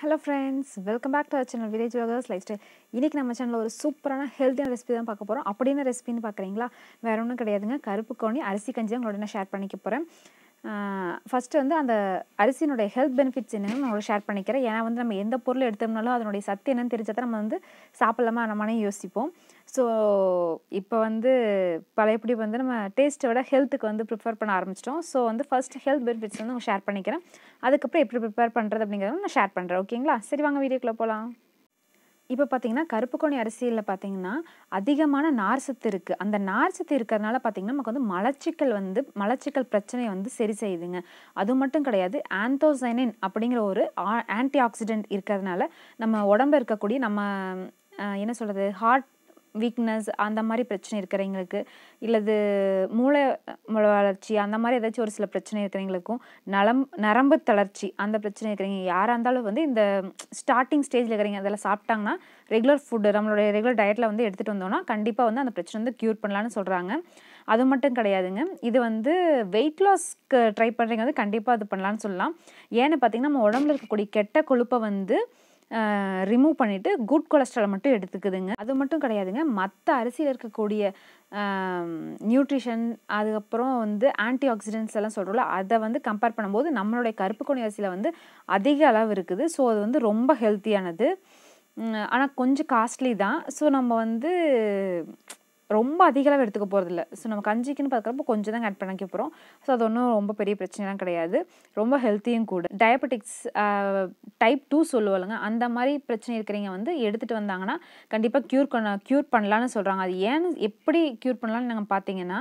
Hello friends welcome back to our channel village vloggers life style இன்றைக்கி நம்ம சேனலில் ஒரு சூப்பரான ஹெல்த்தியான ரெசிபி தான் பார்க்க போகிறோம் அப்படி என்ன ரெசிபின்னு பார்க்குறீங்களா வேறு ஒன்றும் கிடையாதுங்க கருப்பு கோணி அரிசி கஞ்சி உங்களோட நான் ஷேர் பண்ணிக்க போகிறேன் ஃபஸ்ட்டு வந்து அந்த அரிசியினுடைய ஹெல்த் பெனிஃபிட்ஸ் என்னன்னு நான் உங்களோட ஷேர் பண்ணிக்கிறேன் ஏன்னா வந்து நம்ம எந்த பொருள் எடுத்தோம்னாலும் அதனுடைய சத்து என்னன்னு தெரிஞ்சால் தான் நம்ம வந்து சாப்பிடலாமா நம்மனே யோசிப்போம் ஸோ இப்போ வந்து பழையபடி வந்து நம்ம டேஸ்ட்டை விட ஹெல்த்துக்கு வந்து ப்ரிப்பேர் பண்ண ஆரம்பிச்சிட்டோம் ஸோ வந்து ஃபர்ஸ்ட் ஹெல்த் பெனிஃபிட்ஸ் வந்து உங்க ஷேர் பண்ணிக்கிறேன் அதுக்கப்புறம் எப்படி ப்ரிப்பேர் பண்ணுறது அப்படிங்கிறத நான் ஷேர் பண்ணுறேன் ஓகேங்களா சரி வாங்க வீடியோக்குள்ளே போகலாம் இப்போ பார்த்தீங்கன்னா கருப்புக்கோணி அரிசியில் பார்த்தீங்கன்னா அதிகமான நார் சத்து இருக்குது அந்த நார் சத்து இருக்கிறதுனால பார்த்தீங்கன்னா நமக்கு வந்து மலச்சிக்கல் வந்து மலச்சிக்கல் பிரச்சனையை வந்து சரி செய்யுதுங்க அது மட்டும் கிடையாது ஆந்தோசைனின் அப்படிங்கிற ஒரு ஆன்டி ஆக்சிடென்ட் இருக்கிறதுனால நம்ம உடம்புல இருக்கக்கூடிய நம்ம அஹ், என்ன சொல்கிறது ஹார்ட் வீக்னஸ் அந்த மாதிரி பிரச்சனை இருக்கிறவங்களுக்கு இல்லது மூளை மூளை வளர்ச்சி அந்த மாதிரி ஏதாச்சும் ஒரு சில பிரச்சனை இருக்கிறவங்களுக்கும் நலம் நரம்பு தளர்ச்சி அந்த பிரச்சனை இருக்கிறவங்க யாராக இருந்தாலும் வந்து இந்த ஸ்டார்டிங் ஸ்டேஜில் இருக்கிறவங்க அதெல்லாம் சாப்பிட்டாங்கன்னா ரெகுலர் ஃபுட்டு நம்மளுடைய ரெகுலர் டயட்டில் வந்து எடுத்துகிட்டு வந்தோம்னா கண்டிப்பாக வந்து அந்த பிரச்சனை வந்து க்யூர் பண்ணலான்னு சொல்கிறாங்க அது மட்டும் கிடையாதுங்க இது வந்து வெயிட் லாஸ்க்கு ட்ரை பண்ணுறீங்க வந்து கண்டிப்பாக அது பண்ணலான்னு சொல்லலாம் ஏன்னு பார்த்தீங்கன்னா நம்ம உடம்புல இருக்கக்கூடிய கெட்ட கொழுப்பை வந்து ரிமூவ் பண்ணிவிட்டு குட் கொலஸ்ட்ரால் மட்டும் எடுத்துக்குதுங்க அது மட்டும் கிடையாதுங்க மற்ற அரிசியில் இருக்கக்கூடிய நியூட்ரிஷன் அதுக்கப்புறம் வந்து ஆன்டி ஆக்சிடென்ட்ஸ் எல்லாம் சொல்கிறோம்ல அதை வந்து கம்பேர் பண்ணும்போது நம்மளுடைய கருப்பு கொணி அரிசியில் வந்து அதிக அளவு இருக்குது ஸோ அது வந்து ரொம்ப ஹெல்த்தியானது ஆனால் கொஞ்சம் காஸ்ட்லி தான் ஸோ நம்ம வந்து ரொம்ப அதிக அளவு எடுத்துக்க போகிறதில்ல ஸோ நம்ம கஞ்சிக்குன்னு பார்க்குறப்போ கொஞ்சம் தான் ஆட் பண்ணிக்க போகிறோம் ஸோ அது ஒன்றும் ரொம்ப பெரிய பிரச்சனைலாம் கிடையாது ரொம்ப ஹெல்த்தியும் கூட டயபெட்டிக்ஸ் டைப் டூ சொல்லுவாங்க அந்த மாதிரி பிரச்சனை இருக்கிறவங்க வந்து எடுத்துகிட்டு வந்தாங்கன்னா கண்டிப்பாக க்யூர் பண்ண க்யூர் பண்ணலான்னு சொல்கிறாங்க அது ஏன்னு எப்படி க்யூர் பண்ணலான்னு நாங்கள் பார்த்தீங்கன்னா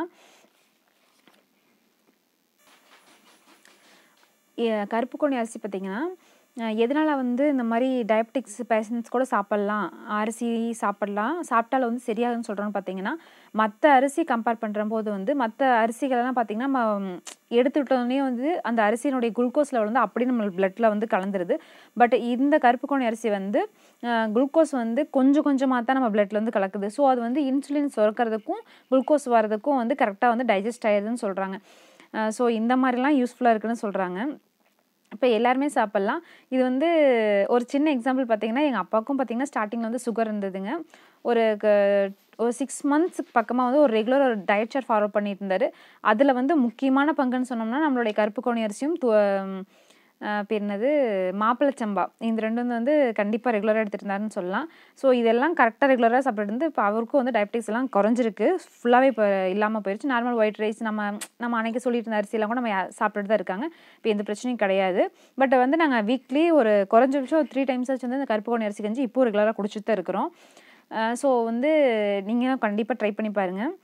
எ- கருப்பு கோணி அரிசி பார்த்தீங்கன்னா அஹ் எதனால வந்து இந்த மாதிரி டயபெட்டிக்ஸ் பேஷண்ட்ஸ் கூட சாப்பிட்லாம் அரிசி சாப்பிடலாம் சாப்பிட்டால வந்து சரியாகுன்னு சொல்கிறோன்னு பார்த்தீங்கன்னா மற்ற அரிசி கம்பேர் பண்ணுற போது வந்து மற்ற அரிசிகளெல்லாம் பார்த்தீங்கன்னா நம்ம ம், எடுத்துட்டோடனே வந்து அந்த அரிசியினுடைய குளுக்கோஸ் லெவல் வந்து அப்படியே நம்ம பிளட்டில் வந்து கலந்துருது பட் இந்த கருப்பு கோணி அரிசி வந்து குளுக்கோஸ் வந்து கொஞ்சம் கொஞ்சமாக தான் நம்ம பிளட்டில் வந்து கலக்குது ஸோ அது வந்து இன்சுலின் சுரக்கிறதுக்கும் குளுக்கோஸ் வரதுக்கும் வந்து கரெக்டாக வந்து டைஜஸ்ட் ஆயிடுதுன்னு சொல்கிறாங்க ஸோ இந்த மாதிரிலாம் யூஸ்ஃபுல்லாக இருக்குன்னு சொல்கிறாங்க இப்போ எல்லாருமே சாப்பிட்லாம் இது வந்து ஒரு சின்ன எக்ஸாம்பிள் பார்த்தீங்கன்னா எங்கள் அப்பாவுக்கும் பார்த்தீங்கன்னா ஸ்டார்டிங்கில் வந்து சுகர் இருந்ததுங்க ஒரு க- ஒரு சிக்ஸ் மந்த்ஸ்க்கு பக்கமாக வந்து ஒரு ரெகுலர் ஒரு டயட் சார்ட் ஃபாலோ பண்ணிட்டு இருந்தார் அதில் வந்து முக்கியமான பங்குன்னு சொன்னோம்னா நம்மளுடைய கருப்பு கோணி அரிசியும் து- அஹ் பேர் என்னது மாப்பிளச்சம்பா இந்த ரெண்டும் வந்து கண்டிப்பாக ரெகுலராக எடுத்துட்டு இருந்தாருன்னு சொல்லலாம் ஸோ இதெல்லாம் கரெக்டாக ரெகுலராக சாப்பிட்டு இருந்து இப்போ அவருக்கும் வந்து டயபெட்டிக்ஸ் எல்லாம் குறைஞ்சிருக்கு ஃபுல்லாகவே இப்போ இல்லாமல் போயிடுச்சு நார்மல் ஒயிட் ரைஸ் நம்ம நம்ம அன்னைக்கு சொல்லிட்டு இருந்த அரிசியெல்லாம் கூட நம்ம யா- சாப்பிட்டுட்டு தான் இருக்காங்க இப்போ எந்த பிரச்சனையும் கிடையாது பட் வந்து நாங்கள் வீக்லி ஒரு குறைஞ்சபட்சம் ஒரு த்ரீ டைம்ஸ் ஆச்சு வந்து இந்த கருப்பு கோணி அரிசி கஞ்சி இப்போ ரெகுலராக குடிச்சிட்டு தான் இருக்கிறோம் ஸோ வந்து நீங்களும் கண்டிப்பாக ட்ரை பண்ணி பாருங்கள்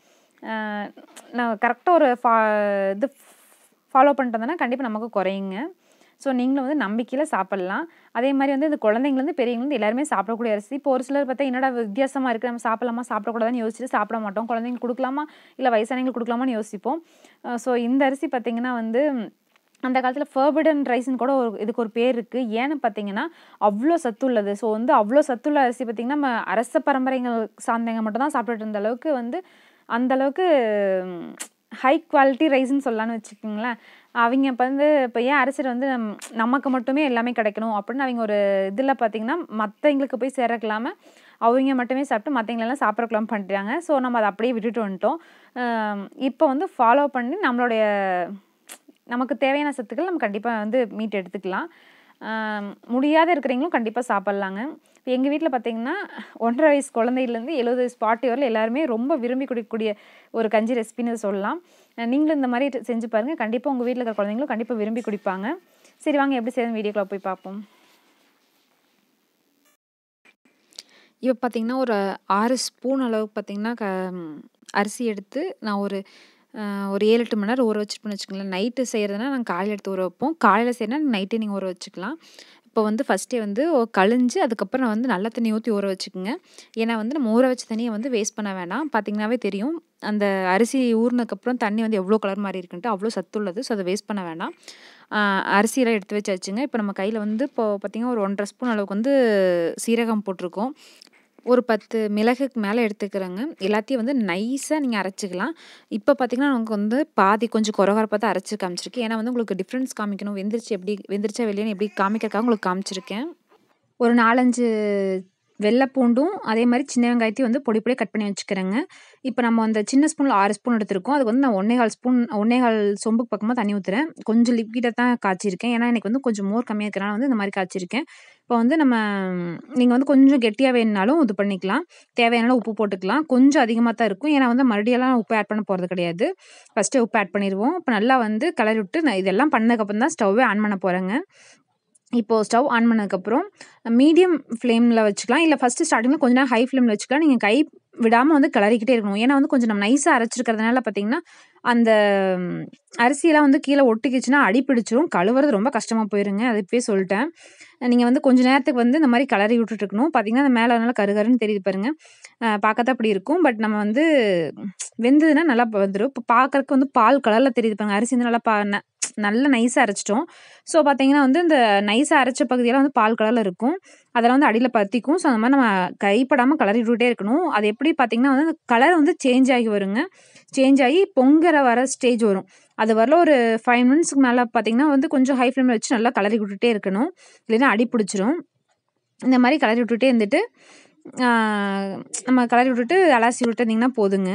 நான் கரெக்டாக ஒரு ஃபா இது ஃபாலோ பண்ணிட்டு வந்தோன்னா கண்டிப்பாக நமக்கு குறையுங்க ஸோ நீங்களும் வந்து நம்பிக்கையில் சாப்பிட்லாம் அதே மாதிரி வந்து இந்த குழந்தைங்கலேருந்து பெரியவங்கலேருந்து எல்லாருமே சாப்பிடக்கூடிய அரிசி இப்போ ஒரு சிலர் பார்த்தா என்னடா வித்தியாசமாக இருக்குது நம்ம சாப்பிடலாமா சாப்பிடக்கூடாதுன்னு யோசிச்சுட்டு சாப்பிட மாட்டோம் குழந்தைங்களுக்கு கொடுக்கலாமா இல்லை வயசானவங்களுக்கு கொடுக்கலாமான்னு யோசிப்போம் ஸோ இந்த அரிசி பார்த்திங்கன்னா வந்து அந்த காலத்தில் ஃபர்பிடன் ரைஸ்னு கூட ஒரு இதுக்கு ஒரு பேர் இருக்குது ஏன்னு பார்த்தீங்கன்னா அவ்வளோ சத்து உள்ளது ஸோ வந்து அவ்வளோ சத்துள்ள அரிசி பார்த்திங்கன்னா நம்ம அரச பரம்பரைகள் சார்ந்தவங்க மட்டும் தான் சாப்பிட்டுட்டு இருந்த அளவுக்கு வந்து அந்த அளவுக்கு ஹை குவாலிட்டி ரைஸ்ன்னு சொல்லலாம்னு வச்சுக்கோங்களேன் அவங்க இப்போ வந்து இப்போ ஏன் அரசியல் வந்து நம்- நமக்கு மட்டுமே எல்லாமே கிடைக்கணும் அப்படின்னு அவங்க ஒரு இதில் பார்த்தீங்கன்னா மற்றவங்களுக்கு போய் சேரக்கலாம அவங்க மட்டுமே சாப்பிட்டு மற்றவங்களெல்லாம் சாப்பிட்றக்கலாம் பண்ணிட்டாங்க ஸோ நம்ம அதை அப்படியே விட்டுட்டு வந்துட்டோம் ஆம், இப்போ வந்து ஃபாலோ பண்ணி நம்மளுடைய நமக்கு தேவையான சத்துக்கள் நம்ம கண்டிப்பாக வந்து மீட் எடுத்துக்கலாம் ஆம், முடியாத இருக்கிறவங்களும் கண்டிப்பாக சாப்பிட்லாங்க இப்போ எங்கள் வீட்டில் பார்த்தீங்கன்னா ஒன்றரை வயசு குழந்தையிலேருந்து எழுபது வயசு பாட்டி வரல எல்லாருமே ரொம்ப விரும்பி குடிக்கக்கூடிய ஒரு கஞ்சி ரெசிபின்னு இதை சொல்லலாம் அஹ் நீங்களும் இந்த மாதிரி ட- செஞ்சு பாருங்கள் கண்டிப்பாக உங்கள் வீட்டில் இருக்கிற குழந்தைங்களும் கண்டிப்பாக விரும்பி குடிப்பாங்க சரி வாங்க எப்படி செய்யணும் வீடியோக்குள்ள போய் பார்ப்போம் இப்போ பார்த்தீங்கன்னா ஒரு ஆறு ஸ்பூன் அளவுக்கு பார்த்தீங்கன்னா க ம், அரிசி எடுத்து நான் ஒரு அஹ், ஒரு ஏழு எட்டு மணி நேரம் ஊற வச்சுட்டு வச்சுக்கோங்களேன் நைட்டு செய்கிறதுனா நாங்கள் காலையில் எடுத்து ஊற வைப்போம் காலையில் செய்யறதுனா நைட்டே நீங்கள் ஊற வச்சுக்கலாம் இப்போ வந்து ஃபஸ்ட்டே வந்து ஒ- கழிஞ்சு அதுக்கப்புறம் நான் வந்து நல்ல தண்ணி ஊற்றி ஊற வச்சுக்கோங்க ஏன்னா வந்து நம்ம ஊற வச்ச தண்ணியை வந்து வேஸ்ட் பண்ண வேண்டாம் பார்த்தீங்கன்னாவே தெரியும் அந்த அரிசி ஊறினதுக்கப்புறம் தண்ணி வந்து எவ்வளோ கலர் மாதிரி இருக்குன்ட்டு அவ்வளோ சத்துள்ளது ஸோ அதை வேஸ்ட் பண்ண வேண்டாம் ஆஹ் அரிசியெல்லாம் எடுத்து வச்சாச்சுங்க இப்போ நம்ம கையில் வந்து இப்போ பார்த்திங்கன்னா ஒரு ஒன்றரை ஸ்பூன் அளவுக்கு வந்து சீரகம் போட்டிருக்கோம் ஒரு பத்து மிளகுக்கு மேலே எடுத்துக்கிறேங்க எல்லாத்தையும் வந்து நைஸாக நீங்கள் அரைச்சிக்கலாம் இப்போ பார்த்தீங்கன்னா நமக்கு வந்து பாதி கொஞ்சம் குறகுறப்பாக தான் அரைச்சி காமிச்சிருக்கேன் ஏன்னா வந்து உங்களுக்கு டிஃப்ரென்ஸ் காமிக்கணும் வெந்திரிச்சு எப்படி வெந்திரிச்சா வெளியேன்னு எப்படி காமிக்கிறக்காக உங்களுக்கு காமிச்சிருக்கேன் ஒரு 4, 5 வெள்ள பூண்டும், அதே மாரி சின்ன வெங்காயத்தையும் வந்து பொடி பொடியா கட் பண்ணி வச்சுக்கிறேங்க. இப்ப நம்ம அந்த சின்ன ஸ்பூன்ல 6 ஸ்பூன் எடுத்திருக்கோம். அதுக்கு வந்து நான் 1 1/4 ஸ்பூன் 1 1/4 சொம்புக்கு பக்கமா தண்ணி ஊத்துறேன். கொஞ்சம் லிக்விடா தான் காய்ச்சிருக்கேன். ஏன்னா, எனக்கு வந்து கொஞ்சம் மோர் கம்மியா இருக்கிறனால வந்து இந்த மாரி காய்ச்சிருக்கேன். இப்போ வந்து நம்ம நீங்க வந்து கொஞ்சம் கெட்டியா வேணுனாலும் இது பண்ணிக்கலாம். தேவையான அளவு உப்பு போட்டுக்கலாம். கொஞ்சம் அதிகமா தான் இருக்கும். ஏன்னா வந்து மறுபடியும்லாம் உப்பு ஆட் பண்ண போறது கிடையாது. ஃபர்ஸ்ட்டே உப்பு ஆட் பண்ணிருவோம். இப்ப நல்லா வந்து கிளறி விட்டு நான் இதெல்லாம் பண்ணதுக்கப்புறம் தான் ஸ்டவ்வே ஆன் பண்ண போறேங்க. இப்போ ஸ்டவ் ஆன் பண்ணதுக்கப்புறம் மீடியம் ஃப்ளேம்ல வச்சுக்கலாம். இல்ல ஃபர்ஸ்ட்டு ஸ்டார்ட்டிங்ல கொஞ்ச நேரம் ஹை ஃப்ளேம்ல வச்சுக்கலாம். நீங்க கை விடாம வந்து கிளறிக்கிட்டே இருக்கணும். ஏன்னா வந்து கொஞ்சம் நம்ம நைஸா அரைச்சிருக்கிறதுனால பார்த்தீங்கன்னா, அந்த அரிசியெல்லாம் வந்து கீழ ஒட்டிக்கிச்சுன்னா அடி பிடிச்சிரும். கழுவுறது ரொம்ப கஷ்டமா போயிருங்க. அது இப்பயே சொல்ட்டேன். நீங்க வந்து கொஞ்ச நேரத்துக்கு வந்து இந்த மாரி கிளறி விட்டுட்டு இருக்கணும். பார்த்தீங்கன்னா, அந்த மேல நல்லா கரு கருன்னு தெரியுது பாருங்க. அ பார்க்கத்தான் இப்படி இருக்கும். பட் நம்ம வந்து வெந்ததுன்னா நல்லா வந்துரும். இப்ப பார்க்கறக்கு வந்து பால் கலர்ல தெரியுது பாருங்க. அரிசி வந்து நல்லா பா ந நல்லா நைஸா அரைச்சுட்டோம். ஸோ பார்த்தீங்கன்னா வந்து இந்த நைஸா அரைச்ச பகுதியெல்லாம் வந்து பால் கலர்ல இருக்கும். அதெல்லாம் வந்து அடியில பத்திக்கும். ஸோ அந்த மாரி நம்ம கைப்படாம கிளறி விட்டுட்டே இருக்கணும். அது எப்படி பார்த்தீங்கன்னா வந்து கலர் வந்து சேஞ்ச் ஆகி வருங்க. சேஞ்ச் ஆகி பொங்கற வர ஸ்டேஜ் வரும். அது வரல ஒரு 5 மினிட்ஸ்க்கு மேல பார்த்தீங்கன்னா வந்து கொஞ்சம் ஹை ஃப்ளேம்ல வச்சு நல்லா கிளறி விட்டுட்டே இருக்கணும். இல்லைன்னா அடி பிடிச்சிரும். இந்த மாரி கிளறி விட்டுட்டே இருந்துட்டு, ஆ நம்ம கிளறி விட்டுட்டு அலசி விட்டுட்டு இருந்தீங்கன்னா போதுங்க.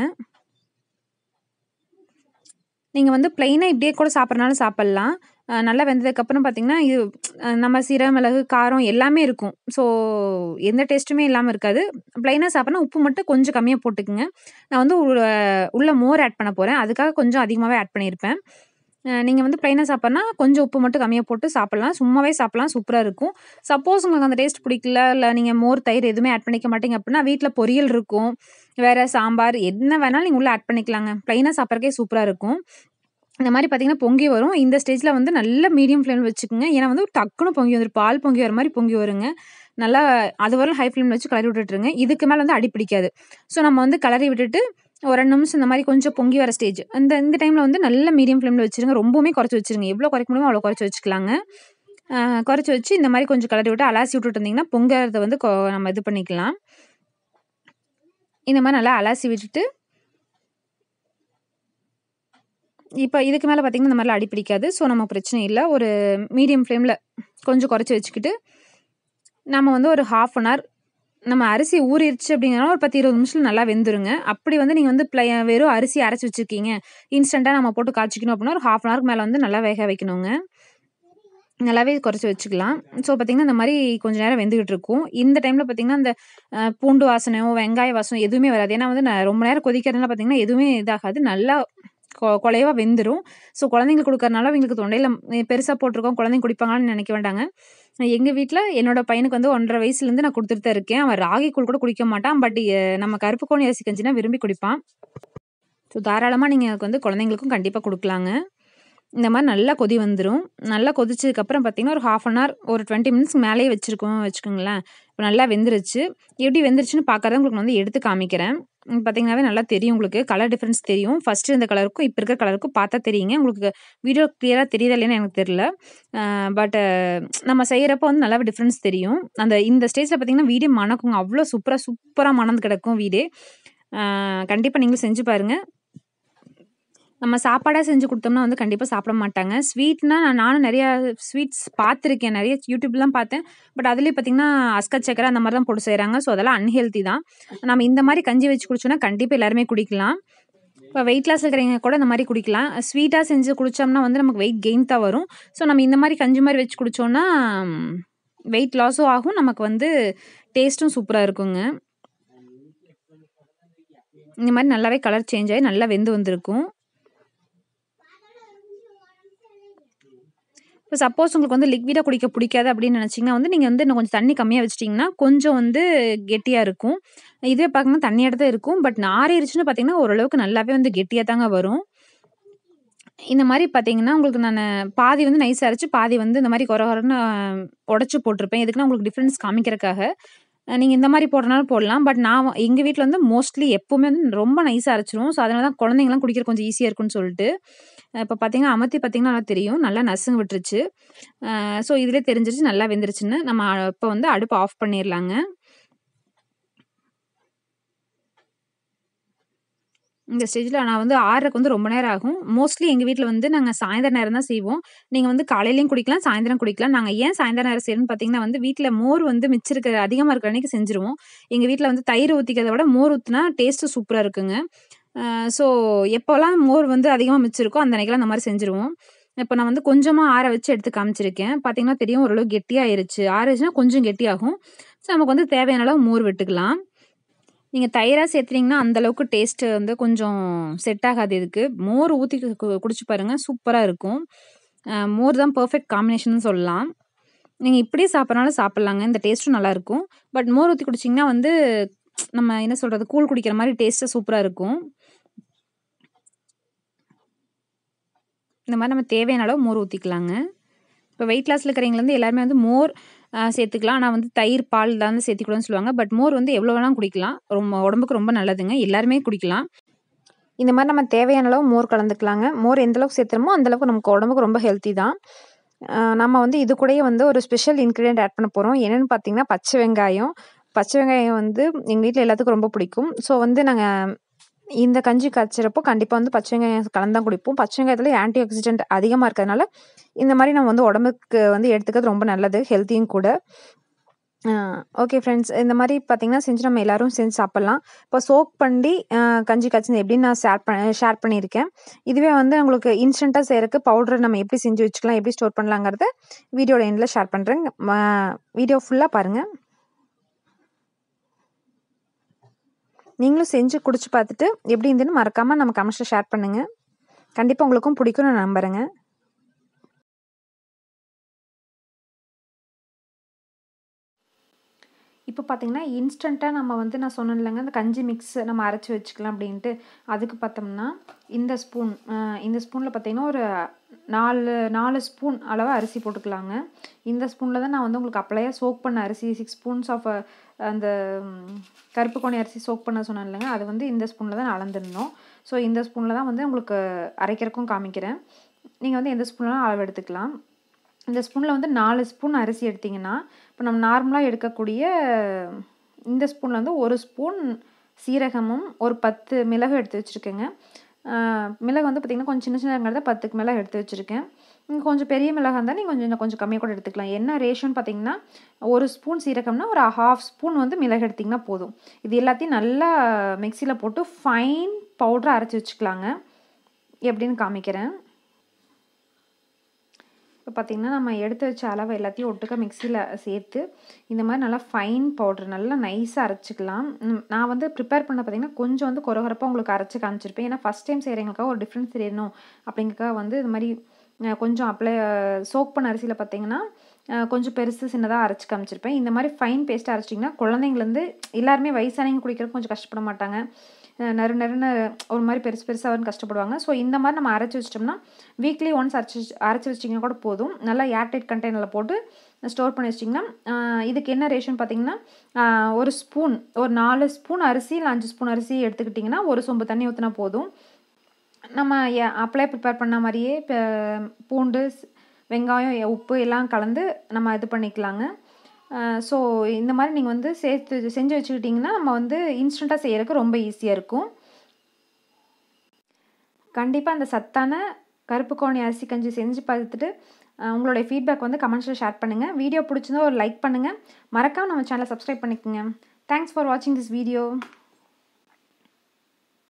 நீங்க வந்து பிளெயினா இப்படியே கூட சாப்பிடுறனாலும் சாப்பிடலாம். அ நல்லா வெந்ததுக்கப்புறம் பார்த்தீங்கன்னா, இது நம்ம சீரகம், மிளகு, காரம் எல்லாமே இருக்கும். ஸோ எந்த டேஸ்ட்டுமே இல்லாம இருக்காது. பிளெயினா சாப்பிடணும்னா உப்பு மட்டும் கொஞ்சம் கம்மியா போட்டுக்கங்க. நான் வந்து உ உள்ள மோர் ஆட் பண்ண போறேன். அதுக்காக கொஞ்சம் அதிகமாவே ஆட் பண்ணியிருப்பேன். அ நீங்க வந்து பிளெயினா சாப்பிடணும்னா கொஞ்சம் உப்பு மட்டும் கம்மியா போட்டு சாப்பிடலாம். சும்மாவே சாப்பிடலாம். சூப்பரா இருக்கும். சப்போஸ் உங்களுக்கு அந்த டேஸ்ட் பிடிக்கல, இல்ல நீங்க மோர், தயிர் எதுவுமே ஆட் பண்ணிக்க மாட்டீங்க அப்படின்னா, வீட்ல பொரியல் இருக்கும். வேற சாம்பார் என்ன வேணாலும் நீங்க உள்ள ஆட் பண்ணிக்கலாங்க. பிளெயினா சாப்பிடறதுக்கே சூப்பரா இருக்கும். இந்த மாரி பார்த்தீங்கன்னா பொங்கி வரும். இந்த ஸ்டேஜ்ல வந்து நல்லா மீடியம் ஃப்ளேம்ல வச்சுக்கோங்க. ஏன்னா வந்து டக்குனு பொங்கி வந்துரும். பால் பொங்கி வர மாரி பொங்கி வருங்க. நல்லா அது வரலும் ஹை ஃப்ளேம்ல வச்சு கிளறி விட்டுட்டுருங்க. இதுக்கு மேல வந்து அடி பிடிக்காது. ஸோ நம்ம வந்து கிளறி விட்டுட்டு ஒரு 2 நிமிஷம் இந்த மாரி கொஞ்சம் பொங்கி வர ஸ்டேஜ். இந்த இந்த டைம்ல வந்து நல்ல மீடியம் ஃப்ளேம்ல வச்சுருங்க. ரொம்பவுமே குறைச்சு வச்சுருங்க. எவ்வளோ குறைக்க முடியுமோ அவ்வளோ குறைச்சு வச்சுக்கலாங்க. அ குறைச்சு வச்சு இந்த மாரி கொஞ்சம் கிளறி விட்டு அலாசி விட்டுட்டு இருந்தீங்கன்னா, பொங்கறத வந்து கொ நம்ம இது பண்ணிக்கலாம். இந்த மாரி நல்லா அலாசி விட்டுட்டு இப்ப இதுக்கு மேல பார்த்தீங்கன்னா, இந்த மாரிலாம் அடி பிடிக்காது. ஸோ நம்ம பிரச்சனை இல்ல. ஒரு மீடியம் ஃப்ளேம்ல கொஞ்சம் குறைச்சு வச்சுக்கிட்டு, நம்ம வந்து ஒரு 1/2 அன் ஹவர் நம்ம அரிசி ஊறிருச்சு அப்படிங்கிறனால ஒரு 10, 20 நிமிஷத்துல நல்லா வெந்துருங்க. அப்படி வந்து நீங்க வந்து ப்ளெ வெறும் அரிசி அரைச்சு வச்சிருக்கீங்க. இன்ஸ்டன்ட்டா நம்ம போட்டு காய்ச்சிக்கணும் அப்படின்னா, ஒரு 1/2 அன் ஹவருக்கு மேல வந்து நல்லா வேக வைக்கணுங்க. நல்லாவே குறைச்சு வச்சுக்கலாம். ஸோ பார்த்தீங்கன்னா, இந்த மாரி கொஞ்ச நேரம் வெந்துகிட்டு இருக்கும். இந்த டைம்ல பார்த்தீங்கன்னா, இந்த அ பூண்டு வாசனையோ, வெங்காய வாசம் எதுவுமே வராது. ஏன்னா வந்து நான் ரொம்ப நேரம் கொதிக்கிறதுனால பார்த்தீங்கன்னா, எதுவுமே இதாகாது. நல்லா கொ குழைவா வெந்துரும். ஸோ குழந்தைங்களுக்கு குடுக்கறனால அவங்களுக்கு தொண்டையில பெருசா போட்டுருக்கோம். குழந்தைங்க குடிப்பாங்களான்னு நினைக்க வேண்டாங்க. எங்க வீட்ல என்னோட பையனுக்கு வந்து 1 1/2 வயசுலேருந்து நான் குடுத்துட்டு தான் இருக்கேன். அவன் ராகி கூழ் கூட குடிக்க மாட்டான். பட் எ நம்ம கருப்பு கவுனி அரிசி கஞ்சினா விரும்பி குடிப்பான். ஸோ தாராளமா நீங்க வந்து குழந்தைங்களுக்கும் கண்டிப்பா குடுக்கலாங்க. இந்த மாரி நல்லா கொதி வந்துரும். நல்லா கொதிச்சதுக்கப்புறம் பார்த்தீங்கன்னா, ஒரு 1/2 அன் ஹவர் ஒரு 20 மினிட்ஸ்க்கு மேலேயே வச்சிருக்கோம் வச்சுக்கோங்களேன். இப்ப நல்லா வெந்துருச்சு. எப்படி வெந்துருச்சுன்னு பார்க்கறத உங்களுக்கு வந்து எடுத்து காமிக்கிறேன். பார்த்தீங்கன்னாவே நல்லா தெரியும் உங்களுக்கு. கலர் டிஃபரன்ஸ் தெரியும். ஃபர்ஸ்ட்டு இருந்த கலருக்கும், இப்ப இருக்கிற கலருக்கும் பார்த்தா தெரியுங்க. உங்களுக்கு வீடியோ கிளியரா தெரியுதா இல்லையான்னு எனக்கு தெரியல. அ பட் நம்ம செய்யறப்போ வந்து நல்லாவே டிஃபரன்ஸ் தெரியும். அந்த இந்த ஸ்டேஜ்ல பார்த்தீங்கன்னா, வீடே மணக்குங்க. அவ்வளோ சூப்பரா சூப்பரா மணந்து கிடக்கும் வீடே. அ கண்டிப்பா நீங்களும் செஞ்சு பாருங்க. நம்ம சாப்பாடா செஞ்சு குடுத்தோம்னா வந்து கண்டிப்பா சாப்பிட மாட்டாங்க. ஸ்வீட்னா நானும் நெறைய ஸ்வீட்ஸ் பார்த்துருக்கேன். நெறைய யூடியூப்லாம் பார்த்தேன். பட் அதிலயும் பார்த்தீங்கன்னா, அஸ்கர் சர்க்கரை அந்த மாரி தான் போட்டு செய்றாங்க. ஸோ அதெல்லாம் அன்ஹெல்தி தான். நம்ம இந்த மாரி கஞ்சி வச்சு குடிச்சோம்னா கண்டிப்பா எல்லாருமே குடிக்கலாம். இப்ப வெயிட் லாஸ் இருக்கிறவங்க கூட இந்த மாரி குடிக்கலாம். ஸ்வீட்டா செஞ்சு குடிச்சோம்னா வந்து நமக்கு வெயிட் கெயின் தான் வரும். ஸோ நம்ம இந்த மாரி கஞ்சி மாரி வச்சு குடிச்சோம்னா, வெயிட் லாஸும் ஆகும். நமக்கு வந்து டேஸ்ட்டும் சூப்பரா இருக்குங்க. இந்த மாரி நல்லாவே கலர் சேஞ்ச் ஆயி நல்லா வெந்து வந்திருக்கும். இப்ப சப்போஸ் உங்களுக்கு வந்து லிக்விடா குடிக்க பிடிக்காது அப்படின்னு நினைச்சீங்கன்னா வந்து, நீங்க வந்து இன்னும் கொஞ்சம் தண்ணி கம்மியா வச்சுட்டீங்கன்னா, கொஞ்சம் வந்து கெட்டியா இருக்கும். இதுவே பார்த்தீங்கன்னா தண்ணியாட்ட தான் இருக்கும். பட் ஆறிருச்சுன்னு பார்த்தீங்கன்னா, ஓரளவுக்கு நல்லாவே வந்து கெட்டியா தாங்க வரும். இந்த மாரி பார்த்தீங்கன்னா, உங்களுக்கு நானு பாதி வந்து நைஸா அரைச்சு, பாதி வந்து இந்த மாரி கொர கொரன்னு உடைச்சு போட்டிருப்பேன். எதுக்குன்னா உங்களுக்கு டிஃபரன்ஸ் காமிக்கிறக்காக. அ நீங்க இந்த மாரி போடுறனாலும் போடலாம். பட் நான் எங்க வீட்ல வந்து மோஸ்ட்லி எப்பவுமே வந்து ரொம்ப நைஸா அரைச்சுருவோம். ஸோ அதனால தான் குழந்தைங்கலாம் குடிக்க கொஞ்சம் ஈஸியா இருக்குன்னு சொல்லிட்டு. இப்ப பார்த்தீங்கன்னா, அமத்தி பார்த்தீங்கன்னா நல்லா தெரியும். நல்லா நசுங்க விட்டுருச்சு. அ ஸோ இதுலயே தெரிஞ்சிருச்சு நல்லா வெந்துருச்சுன்னு. நம்ம இப்ப வந்து அடுப்ப ஆஃப் பண்ணிரலாங்க. இந்த ஸ்டேஜில் நான் வந்து ஆறுறக்கு வந்து ரொம்ப நேரம் ஆகும் மோஸ்ட்லி எங்கள் வீட்டில் வந்து நாங்கள் சாயந்தர நேரம் தான் செய்வோம் நீங்கள் வந்து காலையிலையும் குடிக்கலாம் சாயந்தரம் குடிக்கலாம் நாங்கள் ஏன் சாயந்தர நேரம் செய்யணும்னு பார்த்தீங்கன்னா வந்து வீட்டில் மோர் வந்து மிச்சம் இருக்கிற அதிகமாக இருக்கிற அன்றைக்கி செஞ்சுருவோம் எங்கள் வீட்டில் வந்து தயிர் ஊற்றிக்கிறத விட மோர் ஊற்றினா டேஸ்ட்டு சூப்பராக இருக்குங்க ஸோ எப்போல்லாம் மோர் வந்து அதிகமாக மிச்சிருக்கோ அந்த அன்றைக்கெல்லாம் அந்த மாதிரி செஞ்சுருவோம் இப்போ நான் வந்து கொஞ்சமாக ஆற வச்சு எடுத்து காமிச்சிருக்கேன் பார்த்தீங்கன்னா தெரியும் ஓரளவு கெட்டியாயிருச்சு ஆறிச்சுன்னா கொஞ்சம் கெட்டியாகும் ஸோ நமக்கு வந்து தேவையான அளவு மோர் விட்டுக்கலாம் நீங்கள் தயிராக சேர்த்துனீங்கன்னா அந்தளவுக்கு டேஸ்ட்டு வந்து கொஞ்சம் செட் ஆகாது இதுக்கு மோர் ஊற்றி குடிச்சு பாருங்கள் சூப்பராக இருக்கும் மோர் தான் பர்ஃபெக்ட் காம்பினேஷன் சொல்லலாம் நீங்கள் இப்படியே சாப்பிட்றனாலும் சாப்பிட்லாங்க இந்த டேஸ்ட்டும் நல்லாயிருக்கும் பட் மோர் ஊற்றி குடிச்சிங்கன்னா வந்து நம்ம என்ன சொல்கிறது கூழ் குடிக்கிற மாதிரி டேஸ்ட்டு சூப்பராக இருக்கும் இந்த மாதிரி நம்ம தேவையான அளவு மோர் ஊற்றிக்கலாங்க இப்போ வெயிட் லாஸில் இருக்கிறவங்கலேருந்து எல்லாருமே வந்து மோர் சேர்த்துக்கலாம் ஆனால் வந்து தயிர் பால் தான் சேர்த்துக்கூடாதுன்னு சொல்லுவாங்க பட் மோர் வந்து எவ்வளோ வேணாலும் குடிக்கலாம் ரொம்ப உடம்புக்கு ரொம்ப நல்லதுங்க எல்லாருமே குடிக்கலாம் இந்த மாதிரி நம்ம தேவையான அளவு மோர் கலந்துக்கலாங்க மோர் எந்த அளவுக்கு சேர்த்துறமோ அந்தளவுக்கு நமக்கு உடம்புக்கு ரொம்ப ஹெல்த்தி தான் நம்ம வந்து இது கூடயே வந்து ஒரு ஸ்பெஷல் இன்க்ரீடியன்ட் ஆட் பண்ண போகிறோம் என்னென்னு பார்த்தீங்கன்னா பச்சை வெங்காயம் பச்சை வெங்காயம் வந்து எங்கள் வீட்டில் எல்லாத்துக்கும் ரொம்ப பிடிக்கும் ஸோ வந்து நாங்கள் இந்த கஞ்சி காய்ச்சறப்போ கண்டிப்பாக வந்து பச்சை வெங்காயம் கலந்து தான் குடிப்போம் பச்சை வெங்காயத்தில் ஆன்டி ஆக்சிடென்ட் அதிகமாக இருக்கிறதுனால இந்த மாதிரி நம்ம வந்து உடம்புக்கு வந்து எடுத்துக்கிறது ரொம்ப நல்லது ஹெல்த்தியும் கூட ஓகே ஃப்ரெண்ட்ஸ் இந்த மாதிரி பார்த்தீங்கன்னா செஞ்சு நம்ம எல்லோரும் செஞ்சு சாப்பிட்லாம் இப்போ சோக் பண்ணி கஞ்சி காய்ச்சி எப்படின்னு நான் ஷேர் பண்ண ஷேர் பண்ணியிருக்கேன் இதுவே வந்து உங்களுக்கு இன்ஸ்டண்ட்டாக செய்கிறக்கு பவுடர் நம்ம எப்படி செஞ்சு வச்சுக்கலாம் எப்படி ஸ்டோர் பண்ணலாங்கிறத வீடியோட எண்டில் ஷேர் பண்ணுறேன் வீடியோ ஃபுல்லாக பாருங்கள் நீங்களும் செஞ்சு குடிச்சு பார்த்துட்டு எப்படி இருந்துன்னு மறக்காமல் நம்ம கமெண்ட்ஸில் ஷேர் பண்ணுங்கள் கண்டிப்பாக உங்களுக்கும் பிடிக்கும்னு நான் நம்புகிறேங்க இப்போ பார்த்தீங்கன்னா இன்ஸ்டண்ட்டாக நம்ம வந்து நான் சொன்னேன் இல்லைங்க அந்த கஞ்சி மிக்ஸ் நம்ம அரைச்சி வச்சுக்கலாம் அப்படின்ட்டு அதுக்கு பார்த்தோம்னா இந்த ஸ்பூன் இந்த ஸ்பூனில் பார்த்தீங்கன்னா ஒரு நாலு நாலு ஸ்பூன் அளவு அரிசி போட்டுக்கலாங்க இந்த ஸ்பூனில் தான் நான் வந்து உங்களுக்கு அப்பளையாக சோக் பண்ண அரிசி சிக்ஸ் ஸ்பூன்ஸ் ஆஃப் அந்த கருப்பு கோணி அரிசி சோக் பண்ண சொன்னேன் இல்லைங்க அது வந்து இந்த ஸ்பூனில் தான் அளந்துடணும் ஸோ இந்த ஸ்பூனில் தான் வந்து உங்களுக்கு அரைக்கிறக்கும் காமிக்கிறேன் நீங்கள் வந்து எந்த ஸ்பூன்லாம் அளவு எடுத்துக்கலாம் இந்த ஸ்பூனில் வந்து நாலு ஸ்பூன் அரிசி எடுத்திங்கன்னா இப்போ நம்ம நார்மலாக எடுக்கக்கூடிய இந்த ஸ்பூனில் வந்து ஒரு ஸ்பூன் சீரகமும் ஒரு பத்து மிளகு எடுத்து வச்சுருக்கேங்க மிளகு வந்து பார்த்திங்கன்னா கொஞ்சம் சின்ன சின்னங்கிறத பத்துக்கு மிளகு எடுத்து வச்சுருக்கேன் நீங்கள் கொஞ்சம் பெரிய மிளகாக இருந்தால் நீங்கள் கொஞ்சம் இன்னும் கொஞ்சம் கம்மியாக கூட எடுத்துக்கலாம் என்ன ரேஷன் பார்த்தீங்கன்னா ஒரு ஸ்பூன் சீரகம்னா ஒரு ஹாஃப் ஸ்பூன் வந்து மிளகு எடுத்திங்கன்னா போதும் இது எல்லாத்தையும் நல்லா மிக்சியில் போட்டு ஃபைன் பவுடரை அரைச்சி வச்சுக்கலாங்க எப்படின்னு காமிக்கிறேன் இப்போ பார்த்திங்கன்னா நம்ம எடுத்து வச்ச அளவு எல்லாத்தையும் ஒட்டுக்க மிக்சியில் சேர்த்து இந்த மாதிரி நல்லா ஃபைன் பவுட்ரு நல்லா நைஸாக அரைச்சிக்கலாம் நான் வந்து ப்ரிப்பேர் பண்ண பார்த்திங்கன்னா கொஞ்சம் வந்து குறகுறப்பாக உங்களுக்கு அரைச்சி காமிச்சிருப்பேன் ஏன்னா ஃபஸ்ட் டைம் செய்கிறவங்களுக்காக ஒரு டிஃப்ரென்ஸ் தெரியணும் அப்படிங்கக்காக வந்து இது மாதிரி கொஞ்சம் அப்ளை சோக் பண்ண அரிசியில் பார்த்திங்கன்னா கொஞ்சம் பெருசு சின்னதாக அரைச்சி காமிச்சிருப்பேன் இந்த மாதிரி ஃபைன் பேஸ்ட்டாக அரைச்சிட்டிங்கன்னா குழந்தைங்கலேருந்து எல்லாருமே வயசானவங்க குடிக்கிறதுக்கு கொஞ்சம் கஷ்டப்பட மாட்டாங்க நறு நறுன்னு ஒரு மாதிரி பெருசு பெருசாக கஷ்டப்படுவாங்க ஸோ இந்த மாதிரி நம்ம அரைச்சி வச்சிட்டோம்னா வீக்லி ஒன்ஸ் அரைச்சி அரைச்சி வச்சிங்கன்னா கூட போதும் நல்லா ஏர்டைட் கண்டெய்னரில் போட்டு ஸ்டோர் பண்ணி வச்சிட்டிங்கன்னா இதுக்கு என்ன ரேஷன் பார்த்தீங்கன்னா ஒரு ஸ்பூன் ஒரு நாலு ஸ்பூன் அரிசி இல்லை அஞ்சு ஸ்பூன் அரிசி எடுத்துக்கிட்டிங்கன்னா ஒரு சொம்பு தண்ணி ஊற்றினா போதும் நம்ம அப்ளை ப்ரிப்பேர் பண்ண மாதிரியே இப்போ பூண்டு வெங்காயம் உப்பு எல்லாம் கலந்து நம்ம இது பண்ணிக்கலாங்க ஸோ இந்த மாதிரி நீங்கள் வந்து சேர்த்து செஞ்சு வச்சுக்கிட்டிங்கன்னா நம்ம வந்து இன்ஸ்டண்ட்டாக செய்கிறதுக்கு ரொம்ப ஈஸியாக இருக்கும் கண்டிப்பாக அந்த சத்தான கருப்பு கோணி அரிசி கஞ்சி செஞ்சு பார்த்துட்டு உங்களுடைய ஃபீட்பேக் வந்து கமெண்ட்ஸில் ஷேர் பண்ணுங்கள் வீடியோ பிடிச்சிருந்தா ஒரு லைக் பண்ணுங்கள் மறக்காமல் நம்ம சேனலை சப்ஸ்கிரைப் பண்ணிக்கோங்க தேங்க்ஸ் ஃபார் வாட்சிங் திஸ் வீடியோ